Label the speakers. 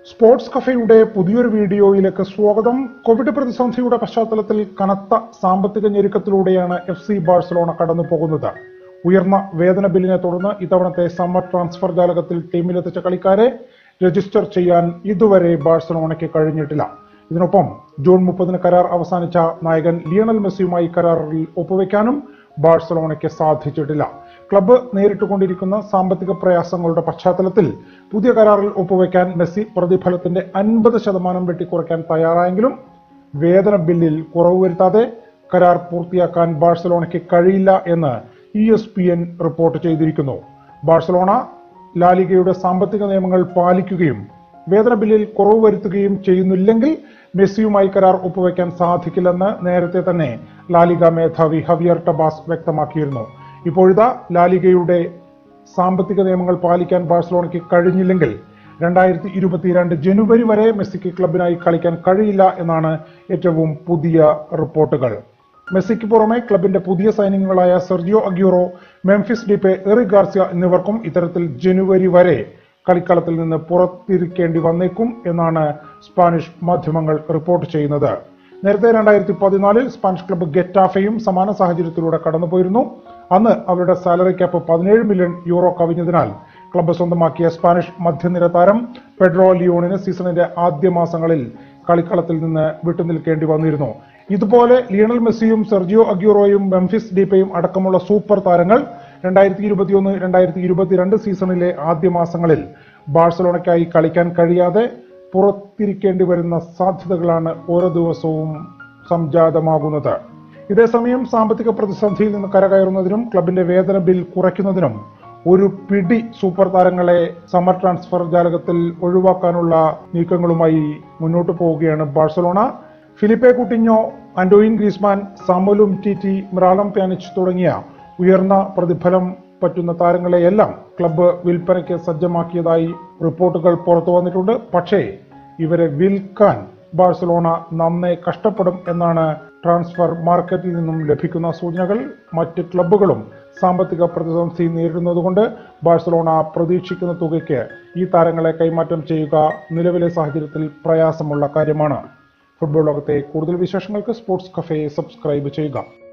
Speaker 1: sports കഫയുടെ പുതിയൊരു വീഡിയോയിലേക്ക് സ്വാഗതം കോവിഡ് പ്രതിസന്ധിയുടെ പശ്ചാത്തലത്തിൽ കനത്ത സാമ്പത്തിക ഞെരുക്കത്തിലൂടെയാണ് എഫ് സി ബാഴ്സലോണ കടന്നു പോകുന്നത് ഉയർന്ന വേതന ബില്ലിനെ തുടർന്ന് ഇത്തവണത്തെ സമ്മർ ട്രാൻസ്ഫർ ജാലകത്തിൽ ടീമിലെത്തിച്ച കളിക്കാരെ രജിസ്റ്റർ ചെയ്യാൻ ഇതുവരെ ബാഴ്സലോണയ്ക്ക് കഴിഞ്ഞിട്ടില്ല ഇതിനൊപ്പം ജൂൺ മുപ്പതിന് കരാർ അവസാനിച്ച നായകൻ ലിയണൽ മെസ്സിയുമായി കരാറിൽ ഒപ്പുവെക്കാനും ബാഴ്സലോണയ്ക്ക് സാധിച്ചിട്ടില്ല ക്ലബ്ബ് നേരിട്ടുകൊണ്ടിരിക്കുന്ന സാമ്പത്തിക പ്രയാസങ്ങളുടെ പശ്ചാത്തലത്തിൽ പുതിയ കരാറിൽ ഒപ്പുവെക്കാൻ മെസ്സി പ്രതിഫലത്തിന്റെ അൻപത് ശതമാനം വെട്ടിക്കുറയ്ക്കാൻ തയ്യാറായെങ്കിലും വേതന ബില്ലിൽ കുറവ് വരുത്താതെ കരാർ പൂർത്തിയാക്കാൻ ബാഴ്സലോണയ്ക്ക് കഴിയില്ല എന്ന് E S P N report ചെയ്തിരിക്കുന്നു ബാഴ്സലോണ ലാലിഗയുടെ സാമ്പത്തിക നിയമങ്ങൾ പാലിക്കുകയും വേതന ബില്ലിൽ കുറവ് വരുത്തുകയും ചെയ്യുന്നില്ലെങ്കിൽ മെസ്സിയുമായി കരാർ ഒപ്പുവെക്കാൻ സാധിക്കില്ലെന്ന് നേരത്തെ തന്നെ ലാലിഗ മേധാവി ഹവിയർ ടബാസ് വ്യക്തമാക്കിയിരുന്നു ഇപ്പോഴിതാ ലാലിഗയുടെ സാമ്പത്തിക നിയമങ്ങൾ പാലിക്കാൻ ബാഴ്സലോണയ്ക്ക് കഴിഞ്ഞില്ലെങ്കിൽ രണ്ടായിരത്തി ഇരുപത്തിരണ്ട് ജനുവരി വരെ മെസ്സിക്ക് ക്ലബിനായി കളിക്കാൻ കഴിയില്ല എന്നാണ് ഏറ്റവും പുതിയ റിപ്പോർട്ടുകൾ മെസ്സിക്ക് പുറമെ ക്ലബിന്റെ പുതിയ സൈനികങ്ങളായ Sergio Aguero Memphis Depay Eric Garcia എന്നിവർക്കും ഇത്തരത്തിൽ ജനുവരി വരെ കളിക്കളത്തിൽ നിന്ന് പുറത്തിരിക്കേണ്ടി വന്നേക്കും എന്നാണ് സ്പാനിഷ് മാധ്യമങ്ങൾ റിപ്പോർട്ട് ചെയ്യുന്നത് നേരത്തെ രണ്ടായിരത്തി പതിനാലിൽ സ്പാനിഷ് ക്ലബ്ബ് ഗെറ്റാഫയും സമാന സാഹചര്യത്തിലൂടെ കടന്നുപോയിരുന്നു അന്ന് അവരുടെ സാലറി ക്യാപ്പ് പതിനേഴ് മില്യൺ യൂറോ കവിഞ്ഞതിനാൽ ക്ലബ്ബ് സ്വന്തമാക്കിയ സ്പാനിഷ് മധ്യനിര താരം പെഡ്രോ ലിയോണിന് സീസണിന്റെ ആദ്യ മാസങ്ങളിൽ കളിക്കളത്തിൽ നിന്ന് വിട്ടുനിൽക്കേണ്ടി വന്നിരുന്നു ഇതുപോലെ ലിയണൽ മെസ്സിയും സെർജിയോ അഗ്യൂറോയും മെംഫിസ് ഡീപ്പയും അടക്കമുള്ള സൂപ്പർ താരങ്ങൾ രണ്ടായിരത്തി ഇരുപത്തിയൊന്ന് രണ്ടായിരത്തി ഇരുപത്തിരണ്ട് സീസണിലെ ആദ്യ മാസങ്ങളിൽ ബാഴ്സലോണയ്ക്കായി കളിക്കാൻ കഴിയാതെ പുറത്തിരിക്കേണ്ടി വരുന്ന സാധ്യതകളാണ് ഓരോ ദിവസവും സംജാതമാകുന്നത് ഇതേസമയം സാമ്പത്തിക പ്രതിസന്ധിയിൽ നിന്ന് കരകയറുന്നതിനും ക്ലബിന്റെ വേതന ബിൽ കുറയ്ക്കുന്നതിനും ഒരു പിടി സൂപ്പർ താരങ്ങളെ സമ്മർ ട്രാൻസ്ഫർ ജാലകത്തിൽ ഒഴിവാക്കാനുള്ള നീക്കങ്ങളുമായി മുന്നോട്ട് പോവുകയാണ് Barcelona Philippe Coutinho Antoine Griezmann സാമുലും ടിറ്റി മിറാളം പ്യാനിച്ച് തുടങ്ങിയ ഉയർന്ന പ്രതിഫലം പറ്റുന്ന താരങ്ങളെയെല്ലാം ക്ലബ്ബ് വിൽപ്പനയ്ക്ക് സജ്ജമാക്കിയതായി റിപ്പോർട്ടുകൾ പുറത്തു വന്നിട്ടുണ്ട് പക്ഷേ ഇവരെ വിൽക്കാൻ ബാഴ്സലോണ നന്നേ കഷ്ടപ്പെടും എന്നാണ് ട്രാൻസ്ഫർ മാർക്കറ്റിൽ നിന്നും ലഭിക്കുന്ന സൂചനകൾ മറ്റ് ക്ലബ്ബുകളും സാമ്പത്തിക പ്രതിസന്ധി നേരിടുന്നതുകൊണ്ട് ബാഴ്സലോണ പ്രതീക്ഷിക്കുന്ന തുകയ്ക്ക് ഈ താരങ്ങളെ കൈമാറ്റം ചെയ്യുക നിലവിലെ സാഹചര്യത്തിൽ പ്രയാസമുള്ള കാര്യമാണ് ഫുട്ബോൾ ലോകത്തെ കൂടുതൽ വിശേഷങ്ങൾക്ക് സ്പോർട്സ് കഫേ സബ്സ്ക്രൈബ് ചെയ്യുക